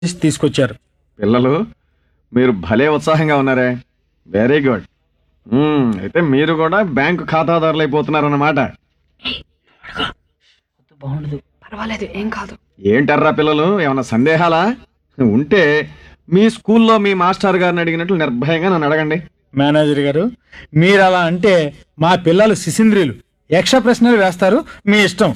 తీసుకొచ్చారు పిల్లలు మీరు భలే ఉత్సాహంగా ఉన్నారే వెరీ గుడ్ మ్మ్, అయితే మీరు కూడా బ్యాంకు ఖాతాదారులు అయిపోతున్నారన్నమాట బాగుండదు పర్వాలేదు ఏం కాదు ఏంటర్రా పిల్లలు ఏమైనా సందేహాలా ఉంటే మీ స్కూల్లో మీ మాస్టర్ గారిని అడిగినట్లు నిర్భయంగా నన్ను అడగండి మేనేజర్ గారు మీరు అలా అంటే మా పిల్లలు శిశింద్రియులు యక్ష ప్రశ్నలు వేస్తారు మీ ఇష్టం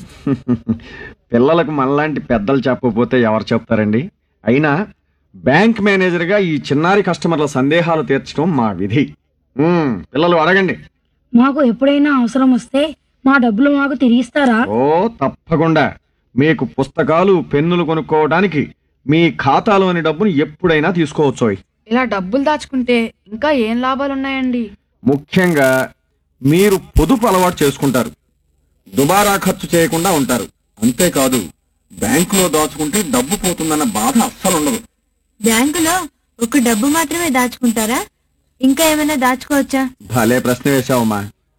పిల్లలకు మనలాంటి పెద్దలు చెప్పకపోతే ఎవరు చెప్తారండి అయినా బ్యాంక్ మేనేజర్గా ఈ చిన్నారి కస్టమర్ల సందేహాలు తీర్చడం మా విధి మ్మ్, పిల్లలు అడగండి మాకు ఎప్పుడైనా అవసరం వస్తే మా డబ్బులు మాకు తిరిగిస్తారా ఓ తప్పకుండా మీకు పుస్తకాలు పెన్నులు కొనుక్కోవడానికి మీ ఖాతాలోని డబ్బును ఎప్పుడైనా తీసుకోవచ్చు ఇలా డబ్బులు దాచుకుంటే ఇంకా ఏం లాభాలు ఉన్నాయండి ముఖ్యంగా మీరు పొదుపు అలవాటు చేసుకుంటారు దుబారా ఖర్చు చేయకుండా ఉంటారు అంతేకాదు బ్యాంకులో దాచుకుంటే డబ్బు పోతుందన్న బాధ అస్సలు ఉండదు బ్యాంకులో ఒక డబ్బు మాత్రమే దాచుకుంటారా ఇంకా ఏమైనా దాచుకోవచ్చా భలే ప్రశ్న వేశావమ్మా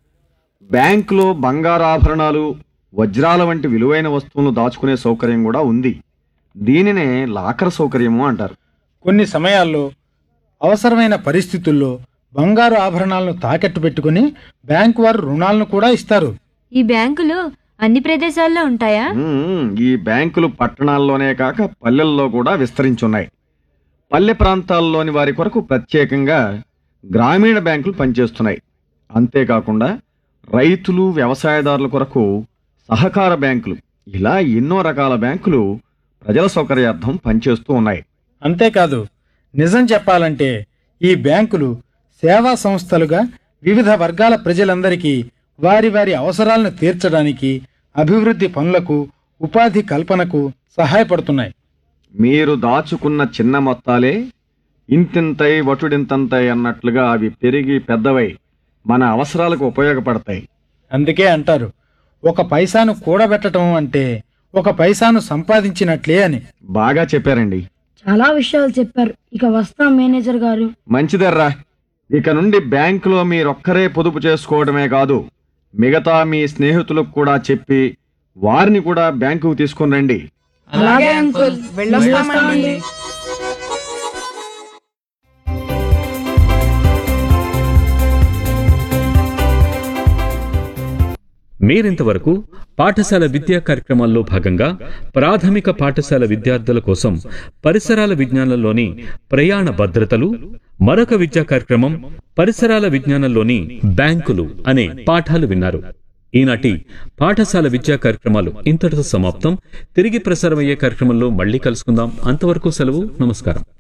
బ్యాంకులో బంగారు ఆభరణాలు వజ్రాల వంటి విలువైన వస్తువులను దాచుకునే సౌకర్యం కూడా ఉంది దీనినే లాకర్ సౌకర్యము అంటారు కొన్ని సమయాల్లో అవసరమైన పరిస్థితుల్లో బంగారు ఆభరణాలను తాకట్టు పెట్టుకుని బ్యాంకు వారు రుణాలను కూడా ఇస్తారు ఈ బ్యాంకులు అన్ని ప్రదేశాల్లో ఉంటాయా మ్మ్. ఈ బ్యాంకులు పట్టణాల్లోనే కాక పల్లెల్లో కూడా విస్తరించున్నాయి పల్లె ప్రాంతాల్లోని వారి కొరకు ప్రత్యేకంగా గ్రామీణ బ్యాంకులు పనిచేస్తున్నాయి అంతేకాకుండా రైతులు వ్యవసాయదారుల కొరకు సహకార బ్యాంకులు ఇలా ఎన్నో రకాల బ్యాంకులు ప్రజల సౌకర్యార్థం పనిచేస్తూ ఉన్నాయి అంతేకాదు నిజం చెప్పాలంటే ఈ బ్యాంకులు సేవా సంస్థలుగా వివిధ వర్గాల ప్రజలందరికీ వారి వారి అవసరాలను తీర్చడానికి అభివృద్ధి పనులకు ఉపాధి కల్పనకు సహాయపడుతున్నాయి మీరు దాచుకున్న చిన్న మొత్తాలే ఇంతింతై వటుడింతంతై అన్నట్లుగా అవి పెరిగి పెద్దవై మన అవసరాలకు ఉపయోగపడతాయి అందుకే అంటారు ఒక పైసాను కూడబెట్టడం అంటే ఒక పైసాను సంపాదించినట్లే అని బాగా చెప్పారండి చాలా విషయాలు చెప్పారు ఇక వస్తాం మేనేజర్ గారు మంచిదర్రా ఇక నుండి బ్యాంకులో మీరొక్కరే పొదుపు చేసుకోవడమే కాదు మిగతా మీ స్నేహితులకు కూడా చెప్పి వారిని కూడా బ్యాంకుకు తీసుకుని రండి అలాగే అంకుల్ వెళ్ళొస్తామండి మీరింతవరకు పాఠశాల విద్యా కార్యక్రమాల్లో భాగంగా ప్రాథమిక పాఠశాల విద్యార్థుల కోసం పరిసరాల విజ్ఞానంలోని ప్రయాణ భద్రతలు మరొక విద్యా కార్యక్రమం పరిసరాల విజ్ఞానంలోని బ్యాంకులు అనే పాఠాలు విన్నారు ఈనాటి పాఠశాల విద్యా కార్యక్రమాలు ఇంతటితో సమాప్తం తిరిగి ప్రసారమయ్యే కార్యక్రమంలో మళ్ళీ కలుసుకుందాం అంతవరకు సెలవు నమస్కారం